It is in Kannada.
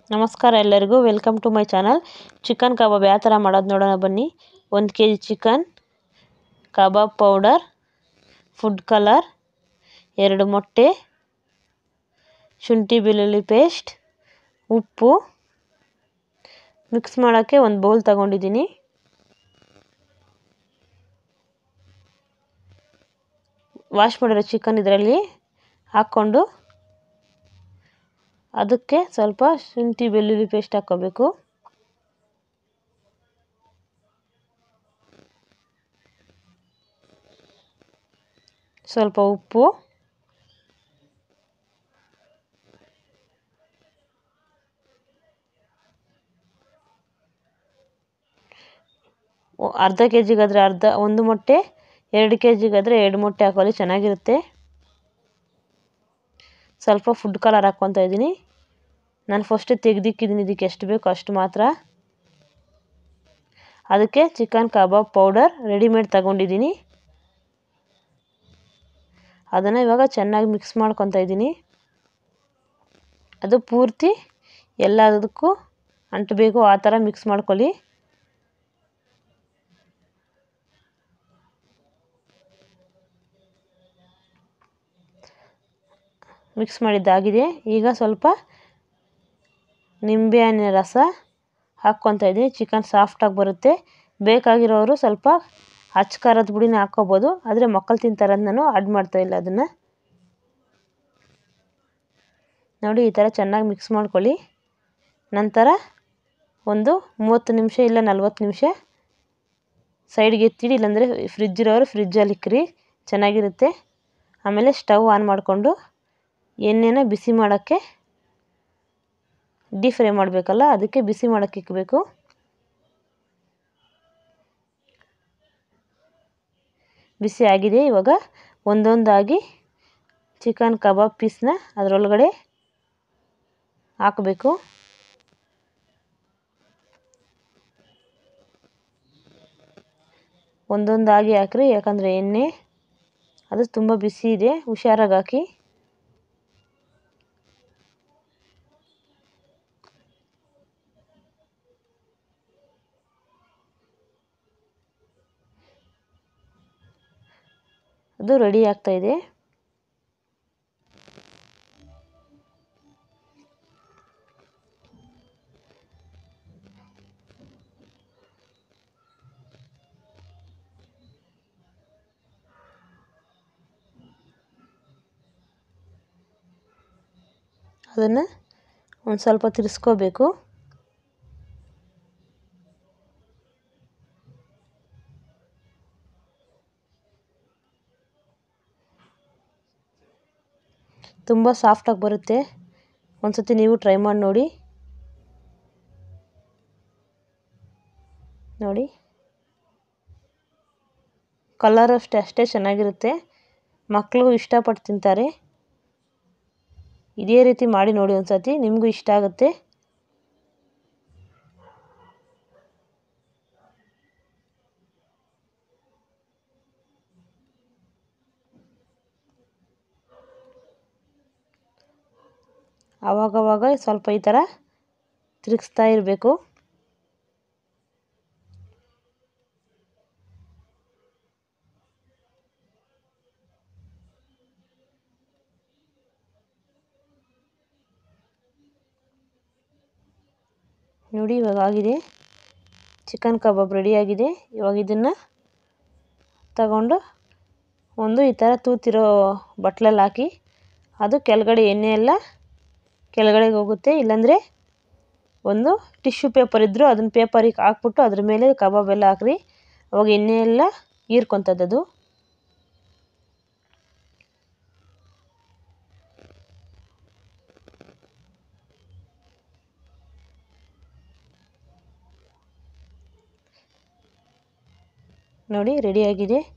ನಮಸ್ಕಾರ ಎಲ್ಲರಿಗೂ welcome to my channel chicken kebab ಯಾವ ಥರ ಮಾಡೋದು ನೋಡೋಣ ಬನ್ನಿ ಒಂದು K G chicken kebab powder food colour ಎರಡು ಮೊಟ್ಟೆ ಶುಂಠಿ ಬೆಳ್ಳುಳ್ಳಿ ಪೇಸ್ಟ್ ಉಪ್ಪು ಮಿಕ್ಸ್ ಮಾಡೋಕ್ಕೆ ಒಂದು ಬೌಲ್ ತಗೊಂಡಿದ್ದೀನಿ ವಾಶ್ ಮಾಡಿರೋ ಚಿಕನ್ ಇದರಲ್ಲಿ ಹಾಕ್ಕೊಂಡು ಅದಕ್ಕೆ ಸ್ವಲ್ಪ ಶುಂಠಿ ಬೆಳ್ಳುಳ್ಳಿ ಪೇಸ್ಟ್ ಹಾಕ್ಕೋಬೇಕು ಸ್ವಲ್ಪ ಉಪ್ಪು ಅರ್ಧ ಕೆ ಜಿಗಾದರೆ ಅರ್ಧ ಒಂದು ಮೊಟ್ಟೆ ಎರಡು ಕೆ ಜಿಗಾದರೆ ಎರಡು ಮೊಟ್ಟೆ ಹಾಕೊಳ್ಳಿ ಚೆನ್ನಾಗಿರುತ್ತೆ ಸ್ವಲ್ಪ ಫುಡ್ ಕಲರ್ ಹಾಕ್ಕೊತಾ ಇದ್ದೀನಿ ನಾನು ಫಸ್ಟೇ ತೆಗೆದಿಕ್ಕಿದ್ದೀನಿ ಇದಕ್ಕೆ ಎಷ್ಟು ಬೇಕೋ ಅಷ್ಟು ಮಾತ್ರ ಅದಕ್ಕೆ ಚಿಕನ್ ಕಬಾಬ್ ಪೌಡರ್ ರೆಡಿಮೇಡ್ ತಗೊಂಡಿದ್ದೀನಿ ಅದನ್ನು ಇವಾಗ ಚೆನ್ನಾಗಿ ಮಿಕ್ಸ್ ಮಾಡ್ಕೊತಾ ಇದ್ದೀನಿ ಅದು ಪೂರ್ತಿ ಎಲ್ಲದಕ್ಕೂ ಅಂಟಬೇಕು ಆ ಥರ ಮಿಕ್ಸ್ ಮಾಡ್ಕೊಳ್ಳಿ ಮಿಕ್ಸ್ ಮಾಡಿದ್ದಾಗಿದೆ ಈಗ ಸ್ವಲ್ಪ ನಿಂಬೆಹಣ್ಣಿನ ರಸ ಹಾಕ್ಕೊತಾ ಇದ್ದೀನಿ ಚಿಕನ್ ಸಾಫ್ಟಾಗಿ ಬರುತ್ತೆ ಬೇಕಾಗಿರೋರು ಸ್ವಲ್ಪ ಅಚ್ಚ ಖಾರದ ಪುಡಿನ ಹಾಕ್ಕೋಬೋದು ಆದರೆ ಮಕ್ಕಳು ತಿಂತಾರೆ ನಾನು ಆಡ್ ಮಾಡ್ತಾಯಿಲ್ಲ ಅದನ್ನು ನೋಡಿ ಈ ಥರ ಚೆನ್ನಾಗಿ ಮಿಕ್ಸ್ ಮಾಡ್ಕೊಳ್ಳಿ ನಂತರ ಒಂದು ಮೂವತ್ತು ನಿಮಿಷ ಇಲ್ಲ ನಲ್ವತ್ತು ನಿಮಿಷ ಸೈಡ್ಗೆ ಎತ್ತಿಡಿ ಇಲ್ಲಾಂದರೆ ಫ್ರಿಜ್ ಇರೋರು ಫ್ರಿಜ್ಜಲ್ಲಿ ಇಕ್ಕಿರಿ ಚೆನ್ನಾಗಿರುತ್ತೆ ಆಮೇಲೆ ಸ್ಟವ್ ಆನ್ ಮಾಡಿಕೊಂಡು ಎಣ್ಣೆನ ಬಿಸಿ ಮಾಡೋಕ್ಕೆ ಡೀಪ್ ಫ್ರೈ ಮಾಡಬೇಕಲ್ಲ ಅದಕ್ಕೆ ಬಿಸಿ ಮಾಡೋಕ್ಕೆ ಇಕ್ಕಬೇಕು ಬಿಸಿ ಆಗಿದೆ ಇವಾಗ ಒಂದೊಂದಾಗಿ ಚಿಕನ್ ಕಬಾಬ್ ಪೀಸ್ನ ಅದರೊಳಗಡೆ ಹಾಕಬೇಕು ಒಂದೊಂದಾಗಿ ಹಾಕ್ರಿ ಯಾಕಂದರೆ ಎಣ್ಣೆ ಅದು ತುಂಬ ಬಿಸಿ ಇದೆ ಹುಷಾರಾಗಿ ಹಾಕಿ ಅದು ರೆಡಿ ಆಗ್ತಾ ಇದೆ ಅದನ್ನು ಒಂದು ಸ್ವಲ್ಪ ತಿರ್ಸ್ಕೋಬೇಕು ತುಂಬ ಸಾಫ್ಟಾಗಿ ಬರುತ್ತೆ ಒಂದು ಸತಿ ನೀವು ಟ್ರೈ ಮಾಡಿ ನೋಡಿ ನೋಡಿ ಕಲರ್ ಅಷ್ಟೇ ಅಷ್ಟೇ ಚೆನ್ನಾಗಿರುತ್ತೆ ಮಕ್ಕಳು ಇಷ್ಟಪಟ್ಟು ತಿಂತಾರೆ ಇದೇ ರೀತಿ ಮಾಡಿ ನೋಡಿ ಒಂದು ಸತಿ ನಿಮಗೂ ಇಷ್ಟ ಆಗುತ್ತೆ ಆವಾಗವಾಗ ಸ್ವಲ್ಪ ಈ ಥರ ತಿರುಗಿಸ್ತಾ ಇರಬೇಕು ನೋಡಿ ಇವಾಗ ಆಗಿದೆ ಚಿಕನ್ ಕಬಾಬ್ ರೆಡಿಯಾಗಿದೆ ಇವಾಗ ಇದನ್ನು ತಗೊಂಡು ಒಂದು ಈ ಥರ ತೂತಿರೋ ಬಟ್ಲಲ್ಲಿ ಹಾಕಿ ಅದು ಕೆಳಗಡೆ ಎಣ್ಣೆ ಎಲ್ಲ ಕೆಳಗಡೆಗೆ ಹೋಗುತ್ತೆ ಇಲ್ಲಾಂದರೆ ಒಂದು ಟಿಶ್ಯೂ ಪೇಪರ್ ಇದ್ದರೂ ಅದನ್ನ ಪೇಪರಿಗೆ ಹಾಕ್ಬಿಟ್ಟು ಅದ್ರ ಮೇಲೆ ಕಬಾಬ್ ಎಲ್ಲ ಹಾಕ್ರಿ ಅವಾಗ ಎಣ್ಣೆ ಎಲ್ಲ ಹೀರ್ಕೊತದ್ದು ನೋಡಿ ರೆಡಿಯಾಗಿದೆ